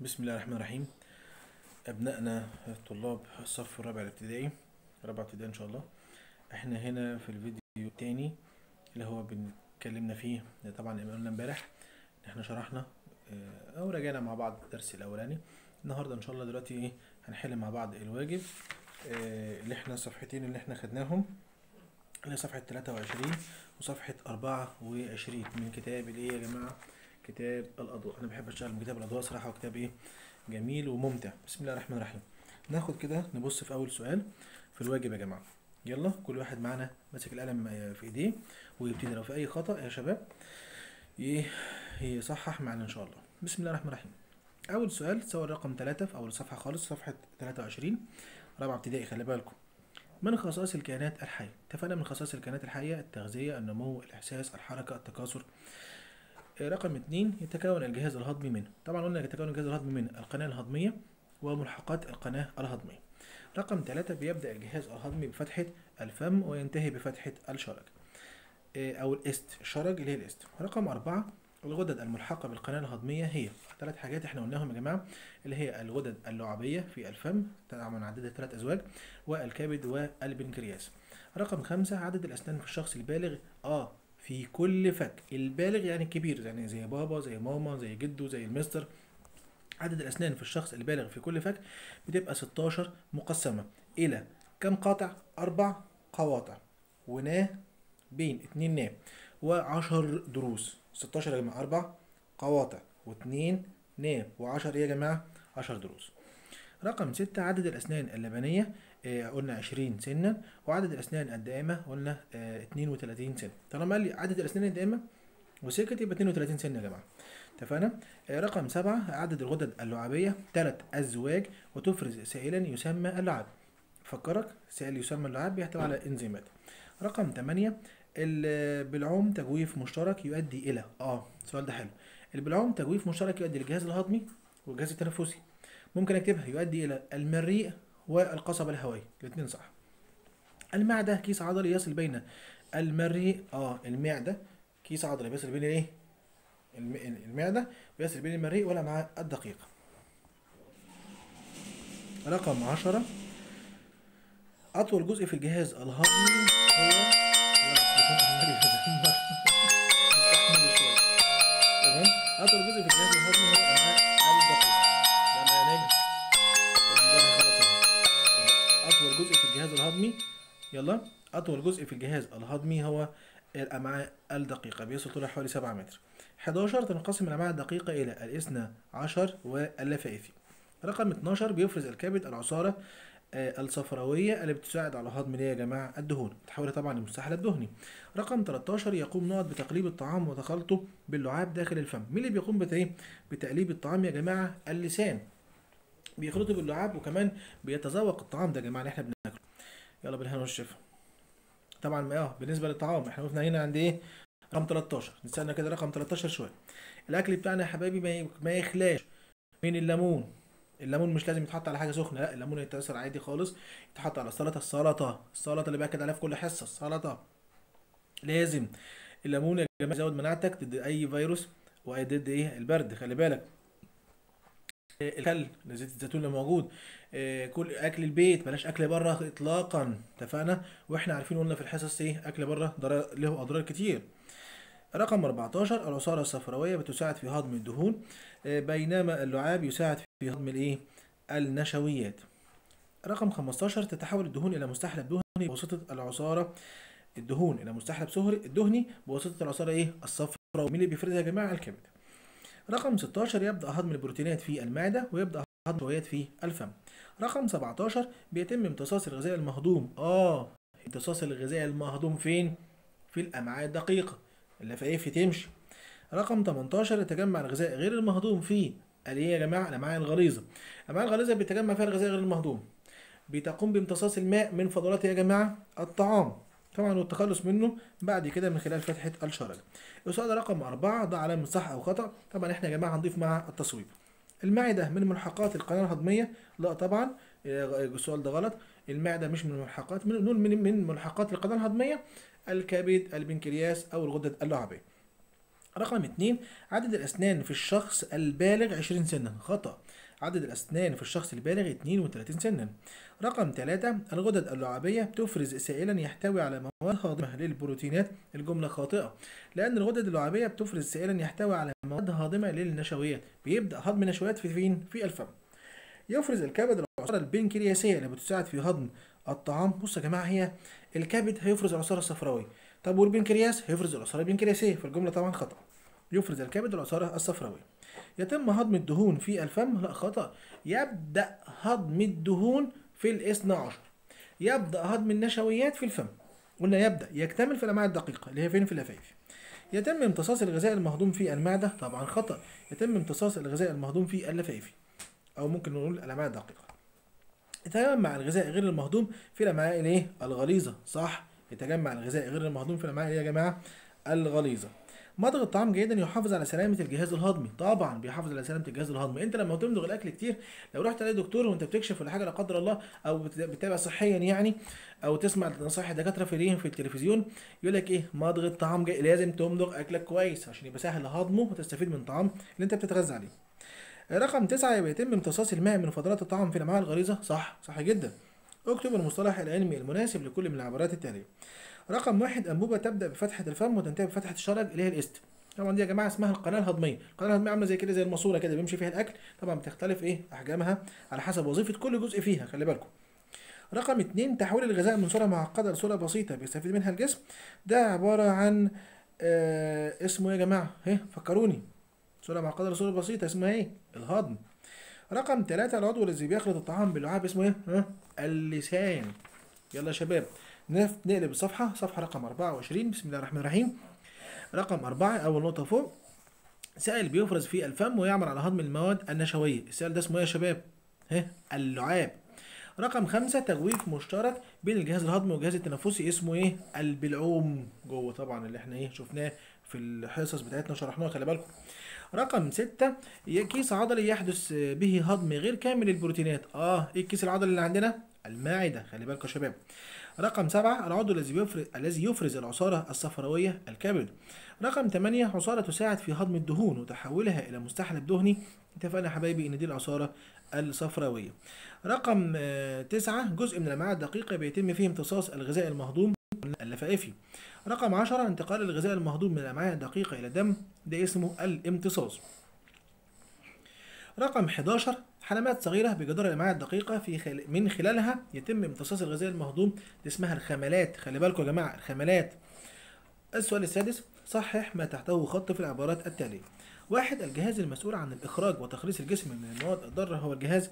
بسم الله الرحمن الرحيم أبنائنا طلاب الصف الرابع الابتدائي رابع ابتدائي إن شاء الله احنا هنا في الفيديو التاني اللي هو بنتكلمنا فيه طبعا قلنا امبارح إن احنا شرحنا آه، أو راجعنا مع بعض الدرس الأولاني النهاردة إن شاء الله دلوقتي إيه هنحل مع بعض الواجب آه، اللي احنا الصفحتين اللي احنا خدناهم اللي هي صفحة 23 وصفحة 24 من كتاب الايه يا جماعة كتاب الأضواء أنا بحب أشتغل من كتاب الأضواء صراحة وكتاب إيه جميل وممتع بسم الله الرحمن الرحيم ناخد كده نبص في أول سؤال في الواجب يا جماعة يلا كل واحد معانا ماسك القلم آه، في إيديه ويبتدي لو في أي خطأ يا شباب ي- يصحح معانا إن شاء الله بسم الله الرحمن الرحيم أول سؤال سؤال رقم 3 في أول صفحة خالص صفحة 23 رابعة ابتدائي خلي بالكم من خصائص الكائنات الحية اتفقنا من خصائص الكائنات الحية التغذية النمو الإحساس الحركة التكاثر آه، رقم اتنين يتكون الجهاز الهضمي منه طبعا قلنا يتكون الجهاز الهضمي من القناة الهضمية وملحقات القناة الهضمية رقم ثلاثة بيبدأ الجهاز الهضمي بفتحة الفم وينتهي بفتحة الشرج آه، أو الإست الشرج اللي هي الإست رقم أربعة الغدد الملحقة بالقناة الهضمية هي ثلاث حاجات احنا قلناهم يا جماعة اللي هي الغدد اللعابية في الفم طبعا عددها ثلاث أزواج والكبد والبنكرياس رقم خمسة عدد الأسنان في الشخص البالغ اه في كل فك البالغ يعني الكبير يعني زي بابا زي ماما زي جده زي المستر عدد الأسنان في الشخص البالغ في كل فك بتبقى 16 مقسمة إلى كم قاطع؟ أربع قواطع وناه بين اتنين ناه وعشر دروس 16 يا جماعة أربع قواطع واتنين ناه وعشر إيه يا جماعة؟ عشر دروس رقم ستة عدد الأسنان اللبنية آه، قلنا 20 سنا وعدد الأسنان الدائمة قلنا آه، 32 سن طالما قال لي عدد الأسنان الدائمة وسكت يبقى 32 سن يا جماعة اتفقنا آه، رقم سبعة عدد الغدد اللعابية ثلاث أزواج وتفرز سائلا يسمى اللعاب فكرك سائل يسمى اللعاب بيحتوي على انزيمات رقم 8 البلعوم تجويف مشترك يؤدي إلى اه السؤال ده حلو البلعوم تجويف مشترك يؤدي للجهاز الهضمي والجهاز التنفسي ممكن اكتبها يؤدي الى المريء والقصبة الهوائية الاثنين صح المعدة كيس عضلي يصل بين المريء اه المعدة كيس عضلي بيصل بين الايه الم- المعدة بيصل بين المريء والأمعاء الدقيقة رقم عشرة أطول جزء في الجهاز الهضمي هو يلا، التليفون عمال يزمر. استحملوا شوية. تمام أطول جزء في الجهاز الهضمي هو الأمعاء الدقيقة يلا يا نجم الموبايل خلاص أهو. أطول جزء في الجهاز الهضمي يلا أطول جزء في الجهاز الهضمي هو الأمعاء الدقيقة بيصل طولها حوالي 7 متر 11 تنقسم الأمعاء الدقيقة إلى الاثنى عشر واللفائفي رقم 12 بيفرز الكبد العصارة آه، الصفراوية اللي بتساعد على هضم ايه يا جماعة الدهون بتحول طبعا للمستحلى الدهني رقم 13 يقوم نقط بتقليب الطعام وتخلطه باللعاب داخل الفم مين اللي بيقوم بت- بتقليب الطعام يا جماعة اللسان بيخلطه باللعاب وكمان بيتذوق الطعام ده يا جماعة اللي احنا بناكله يلا بالهنا والشفا طبعا ما اه بالنسبة للطعام احنا وقفنا هنا عند ايه رقم 13 نستنى كده رقم 13 شوية الاكل بتاعنا يا حبايبي ما ي- ما يخلاش من الليمون الليمون مش لازم يتحط على حاجه سخنه لا الليمون يتأثر عادي خالص يتحط على السلطه السلطه السلطه اللي باكد عليها في كل حصه السلطه لازم الليمون يا جماعه يزود مناعتك ضد اي فيروس وضد ايه البرد خلي بالك آه، الخل زيت الزيتون اللي موجود آه، كل اكل البيت بلاش اكل بره اطلاقا اتفقنا واحنا عارفين قلنا في الحصص ايه اكل بره ضرر له اضرار كتير رقم 14 العصارة الصفراوية بتساعد في هضم الدهون آه، بينما اللعاب يساعد في هضم الايه النشويات رقم 15 تتحول الدهون الى مستحلب دهني بواسطة العصارة الدهون الى مستحلب سهري الدهني بواسطة العصارة ايه الصفراء مين اللي بيفرزها يا جماعة الكبد رقم 16 يبدأ هضم البروتينات في المعدة ويبدأ هضم النشويات في الفم رقم 17 بيتم امتصاص الغذاء المهضوم اه امتصاص الغذاء المهضوم فين في الامعاء الدقيقة اللفائف تمشي رقم 18 يتجمع الغذاء غير المهضوم في الايه يا جماعه الامعاء الغليظه الامعاء الغليظه بيتجمع فيها الغذاء غير المهضوم بتقوم بامتصاص الماء من فضلات يا جماعه الطعام طبعا والتخلص منه بعد كده من خلال فتحه الشرج السؤال رقم أربعة ده علامة صح أو خطأ طبعا احنا يا جماعة هنضيف مع التصويب المعدة من ملحقات القناة الهضمية لا طبعا آه، السؤال ده غلط المعدة مش من ملحقات من نقول من من ملحقات القناة الهضمية الكبد البنكرياس أو الغدد اللعابية رقم اتنين عدد الأسنان في الشخص البالغ 20 سنا خطأ عدد الأسنان في الشخص البالغ 32 سنا رقم ثلاثة الغدد اللعابية بتفرز سائلا يحتوي على مواد هاضمة للبروتينات الجملة خاطئة لأن الغدد اللعابية بتفرز سائلا يحتوي على مواد هاضمة للنشويات بيبدأ هضم النشويات في فين؟ في الفم يفرز الكبد العصارة البنكرياسية اللي بتساعد في هضم الطعام بص يا جماعة هي الكبد هيفرز العصارة الصفراوية طب والبنكرياس هيفرز العصارة البنكرياسية فالجملة طبعا خطأ يفرز الكبد العصارة الصفراوية يتم هضم الدهون في الفم لا خطأ يبدأ هضم الدهون في الاثنى عشر يبدأ هضم النشويات في الفم قلنا يبدأ يكتمل في الأمعاء الدقيقة اللي هي فين في اللفايف يتم امتصاص الغذاء المهضوم في المعدة طبعا خطأ يتم امتصاص الغذاء المهضوم في اللفايف أو ممكن نقول الأمعاء الدقيقة يتجمع الغذاء غير المهضوم في الأمعاء الايه الغليظة صح يتجمع الغذاء غير المهضوم في الأمعاء ايه يا جماعة الغليظة مضغ الطعام جيدا يحافظ على سلامة الجهاز الهضمي طبعا بيحافظ على سلامة الجهاز الهضمي انت لما تمضغ الاكل كتير لو رحت لاي دكتور وانت بتكشف ولا حاجة لا قدر الله او بت- بتتابع صحيا يعني او تسمع نصائح الدكاترة في الايه في التلفزيون يقول لك ايه مضغ الطعام جيد لازم تمضغ اكلك كويس عشان يبقى سهل هضمه وتستفيد من الطعام اللي انت بتتغذى عليه رقم تسعة بيتم امتصاص الماء من فضلات الطعام في الأمعاء الغليظة صح صح جدا اكتب المصطلح العلمي المناسب لكل من العبارات التالية رقم واحد أنبوبة تبدأ بفتحة الفم وتنتهي بفتحة الشرج اللي هي الاست طبعا دي يا جماعة اسمها القناة الهضمية القناة الهضمية عاملة زي كده زي الماسورة كده بيمشي فيها الأكل طبعا بتختلف ايه أحجامها على حسب وظيفة كل جزء فيها خلي بالكم رقم اتنين تحويل الغذاء من صورة معقدة لصورة بسيطة بيستفيد منها الجسم ده عبارة عن آه اسمه ايه يا جماعة ايه فكروني صورة معقدة لصورة بسيطة اسمها ايه؟ الهضم. رقم ثلاثة العضو الذي بيخلط الطعام باللعاب اسمه ايه؟ ها؟ اللسان. يلا يا شباب نف- نقلب الصفحة صفحة رقم 24 بسم الله الرحمن الرحيم. رقم أربعة أول نقطة فوق سائل بيفرز في الفم ويعمل على هضم المواد النشوية. السائل ده اسمه ايه يا شباب؟ ها؟ اللعاب. رقم خمسة تجويف مشترك بين الجهاز الهضمي والجهاز التنفسي اسمه ايه؟ البلعوم جوه طبعا اللي احنا ايه شفناه في الحصص بتاعتنا وشرحناها خلي بالكم. رقم ستة ي- كيس عضلي يحدث به هضم غير كامل للبروتينات اه ايه الكيس العضلي اللي عندنا المعدة خلي بالكم يا شباب رقم سبعة العضو الذي يفرز الذي يفرز العصارة الصفراوية الكبد رقم ثمانية عصارة تساعد في هضم الدهون وتحولها إلى مستحلب دهني اتفقنا يا حبايبي إن دي العصارة الصفراوية رقم آه، تسعة جزء من الأمعاء الدقيقة بيتم فيه امتصاص الغذاء المهضوم اللفائفي رقم عشرة انتقال الغذاء المهضوم من الأمعاء الدقيقة إلى الدم ده اسمه الامتصاص رقم 11 حلمات صغيرة بجدار الأمعاء الدقيقة في خل... من خلالها يتم امتصاص الغذاء المهضوم دي اسمها الخملات خلي بالكم يا جماعة الخملات السؤال السادس صحح ما تحته خط في العبارات التالية واحد الجهاز المسؤول عن الإخراج وتخليص الجسم من المواد الضارة هو الجهاز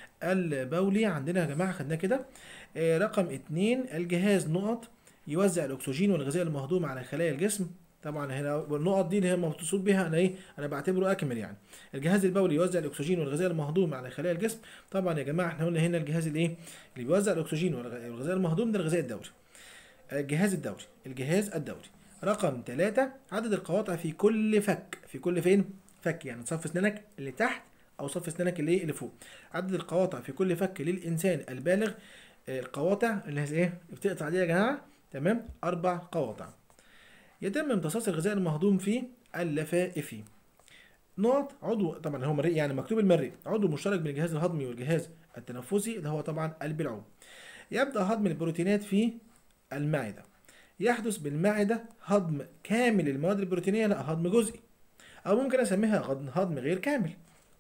البولي عندنا يا جماعة خدناه كده آه، رقم اتنين الجهاز نقط يوزع الأكسجين والغذاء المهضوم على خلايا الجسم طبعا هنا النقط دي اللي هي مقصود بها انا ايه انا بعتبره اكمل يعني الجهاز البولي يوزع الاكسجين والغذاء المهضوم على خلايا الجسم طبعا يا جماعه احنا قلنا هنا الجهاز الايه اللي بيوزع الاكسجين والغ- والغذاء المهضوم ده الغذاء الدوري الجهاز الدوري الجهاز الدوري رقم ثلاثة عدد القواطع في كل فك في كل فين فك يعني صف اسنانك اللي تحت او صف اسنانك اللي اللي فوق عدد القواطع في كل فك للانسان البالغ آه، القواطع اللي هي ايه بتقطع دي يا جماعه تمام اربع قواطع يتم امتصاص الغذاء المهضوم في اللفائف نقط عضو طبعا هو مريء يعني مكتوب المريء عضو مشترك بين الجهاز الهضمي والجهاز التنفسي اللي هو طبعا البلعوم يبدأ هضم البروتينات في المعدة يحدث بالمعدة هضم كامل المواد البروتينية لا هضم جزئي أو ممكن أسميها غض- هضم غير كامل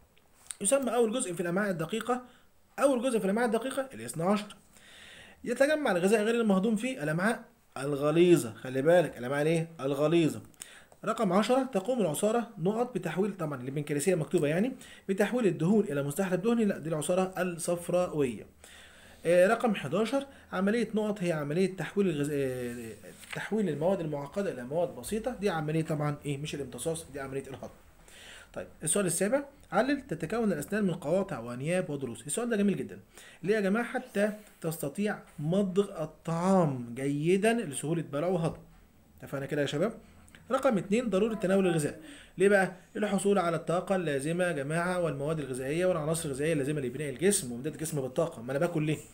يسمى أول جزء في الأمعاء الدقيقة أول جزء في الأمعاء الدقيقة الاثنى عشر يتجمع الغذاء غير المهضوم في الأمعاء الغليظة خلي بالك الأمعاء الايه الغليظة رقم 10 تقوم العصارة نقط بتحويل طبعا البنكرياسية مكتوبة يعني بتحويل الدهون إلى مستحلب دهني لا دي العصارة الصفراوية آه، رقم 11 عملية نقط هي عملية تحويل الغز... آه، تحويل المواد المعقدة إلى مواد بسيطة دي عملية طبعا إيه مش الامتصاص دي عملية الهضم طيب السؤال السابع علل تتكون الأسنان من قواطع وأنياب وضروس السؤال ده جميل جدا ليه يا جماعة حتى تستطيع مضغ الطعام جيدا لسهولة بلعه وهضم اتفقنا كده يا شباب رقم اتنين ضرورة تناول الغذاء ليه بقى؟ للحصول على الطاقة اللازمة يا جماعة والمواد الغذائية والعناصر الغذائية اللازمة لبناء الجسم وإمداد الجسم بالطاقة ما أنا باكل ليه؟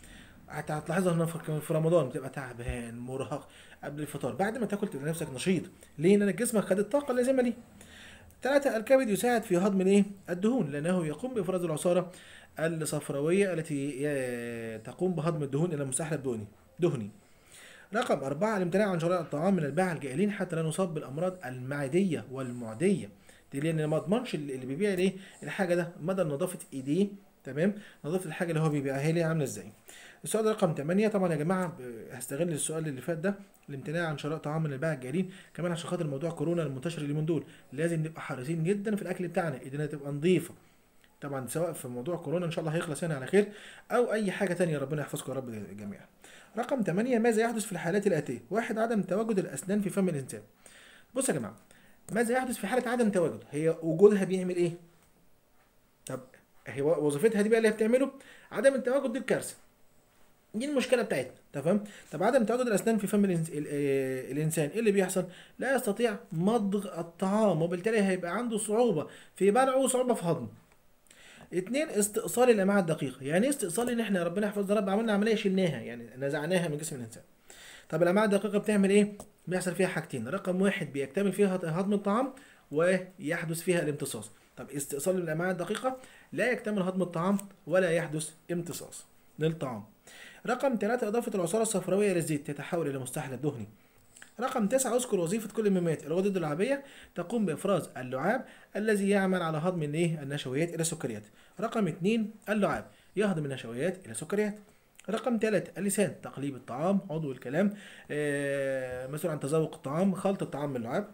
هت- هتلاحظها هنا في في رمضان بتبقى تعبان مرهق قبل الفطار بعد ما تاكل تلاقي نفسك نشيط ليه لان جسمك خد الطاقه اللازمه ليه ثلاثة الكبد يساعد في هضم الايه الدهون لانه يقوم بافراز العصاره الصفراويه التي ي- تقوم بهضم الدهون الى مستحلب دهني دهني رقم أربعة الامتناع عن شراء الطعام من الباعة الجائلين حتى لا نصاب بالأمراض المعدية والمعدية دي لأن ما اضمنش اللي اللي بيبيع الايه الحاجة ده مدى نظافة إيديه تمام نظافة الحاجة اللي هو بيبيعها لي عاملة ازاي السؤال رقم 8 طبعا يا جماعة ب- هستغل السؤال اللي فات ده الامتناع عن شراء طعام من الباعة الجائلين كمان عشان خاطر موضوع كورونا المنتشر اليومين دول لازم نبقى حريصين جدا في الأكل بتاعنا ايدينا تبقى نظيفة طبعا سواء في موضوع كورونا ان شاء الله هيخلص هنا على خير او اي حاجه تانية ربنا يحفظكم يا رب جميعا رقم 8 ماذا يحدث في الحالات الاتيه واحد عدم تواجد الاسنان في فم الانسان بص يا جماعه ماذا يحدث في حاله عدم تواجد هي وجودها بيعمل ايه طب هي وظيفتها دي بقى اللي هي بتعمله عدم التواجد دي الكارثه دي المشكله بتاعتنا تمام طب عدم تواجد الاسنان في فم الإنس... ال- آه، الانسان ايه اللي بيحصل لا يستطيع مضغ الطعام وبالتالي هيبقى عنده صعوبه في بلعه وصعوبه في هضمه اتنين استئصال الامعاء الدقيقه يعني ايه استئصال ان احنا ربنا يحفظنا يا رب عملنا عمليه شلناها يعني نزعناها من جسم الانسان طب الامعاء الدقيقه بتعمل ايه بيحصل فيها حاجتين رقم واحد بيكتمل فيها هضم الطعام ويحدث فيها الامتصاص طب استئصال الامعاء الدقيقه لا يكتمل هضم الطعام ولا يحدث امتصاص للطعام رقم ثلاثة إضافة العصارة الصفراوية للزيت تتحول إلى مستحلب دهني رقم تسعة اذكر وظيفة كل ممات الغدد اللعابية تقوم بإفراز اللعاب الذي يعمل على هضم الايه النشويات إلى السكريات رقم اتنين اللعاب يهضم النشويات إلى سكريات رقم ثلاثة اللسان تقليب الطعام عضو الكلام آه، مسؤول عن تذوق الطعام خلط الطعام باللعاب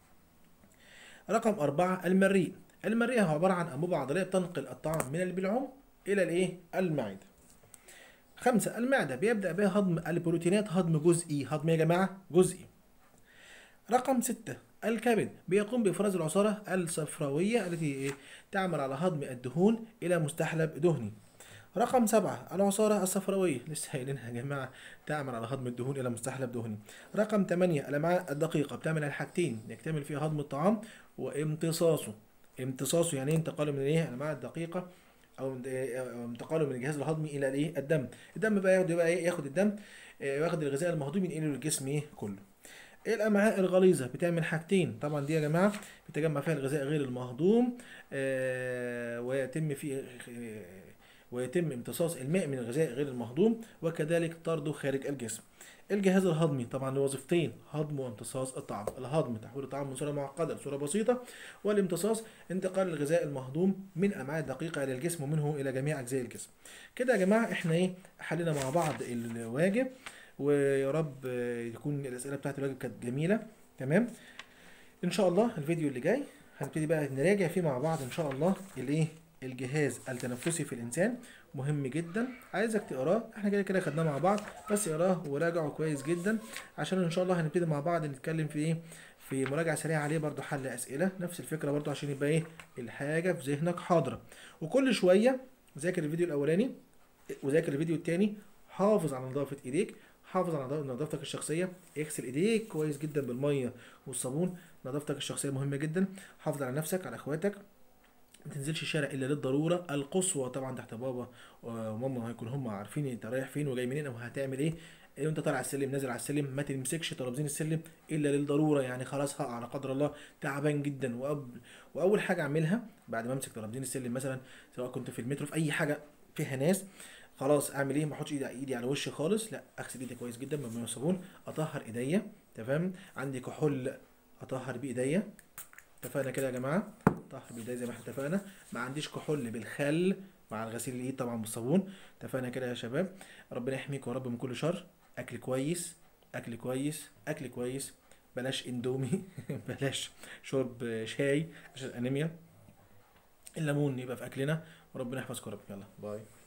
رقم أربعة المريء المريء هو عبارة عن أنبوبة عضلية تنقل الطعام من البلعوم إلى الإيه المعدة خمسة المعدة بيبدأ بها هضم البروتينات هضم جزئي هضم يا جماعة جزئي رقم ستة الكبد بيقوم بإفراز العصارة الصفراوية التي إيه؟ تعمل على هضم الدهون إلى مستحلب دهني رقم سبعة العصارة الصفراوية لسه قايلينها يا جماعة تعمل على هضم الدهون إلى مستحلب دهني رقم ثمانية الأمعاء الدقيقة بتعمل على حاجتين يكتمل فيها هضم الطعام وامتصاصه امتصاصه يعني إيه انتقاله من الايه الأمعاء الدقيقة او من- أو انتقاله من الجهاز الهضمي الى الايه الدم الدم بقى ياخد بقى ايه ياخد الدم آه، ياخد الغذاء المهضوم ينقله للجسم ايه كله الامعاء الغليظه بتعمل حاجتين طبعا دي يا جماعه بيتجمع فيها الغذاء غير المهضوم آه، ويتم في آه، ويتم امتصاص الماء من الغذاء غير المهضوم وكذلك طرده خارج الجسم الجهاز الهضمي طبعا له وظيفتين هضم وامتصاص الطعام الهضم تحويل الطعام من صوره معقده لصوره بسيطه والامتصاص انتقال الغذاء المهضوم من امعاء دقيقه الى الجسم ومنه الى جميع اجزاء الجسم كده يا جماعه احنا ايه حلينا مع بعض الواجب ويا رب آه، يكون الاسئله بتاعت الواجب كانت جميله تمام ان شاء الله الفيديو اللي جاي هنبتدي بقى نراجع فيه مع بعض ان شاء الله الايه الجهاز التنفسي في الانسان مهم جدا عايزك تقراه احنا كده كده خدناه مع بعض بس اقراه وراجعه كويس جدا عشان ان شاء الله هنبتدي مع بعض نتكلم في ايه في مراجعة سريعة عليه برضو حل أسئلة نفس الفكرة برضو عشان يبقى ايه الحاجة في ذهنك حاضرة وكل شوية ذاكر الفيديو الأولاني وذاكر الفيديو التاني حافظ على نظافة ايديك حافظ على نظا- نظافتك الشخصية اغسل ايديك كويس جدا بالمية والصابون نظافتك الشخصية مهمة جدا حافظ على نفسك على اخواتك ما تنزلش الشارع الا للضروره القصوى طبعا تحت بابا وماما هيكون هم عارفين انت رايح فين وجاي منين او هتعمل ايه إيه وانت طالع على السلم نازل على السلم ما تمسكش ترابزين السلم الا للضروره يعني خلاص هقع لا قدر الله تعبان جدا وأب... واول حاجه اعملها بعد ما امسك ترابزين السلم مثلا سواء كنت في المترو في اي حاجه فيها ناس خلاص اعمل ايه ما احطش ايدي ايدي على وشي خالص لا اغسل ايدي كويس جدا بميه وصابون اطهر ايديا تمام عندي كحول اطهر بيه ايديا اتفقنا كده يا جماعه طهر بايديا زي ما احنا اتفقنا ما عنديش كحول بالخل مع الغسيل الايد طبعا بالصابون اتفقنا كده يا شباب ربنا يحميك يا رب من كل شر اكل كويس اكل كويس اكل كويس بلاش اندومي بلاش شرب شاي عشان الانيميا الليمون يبقى في اكلنا وربنا يحفظكم يا رب يلا باي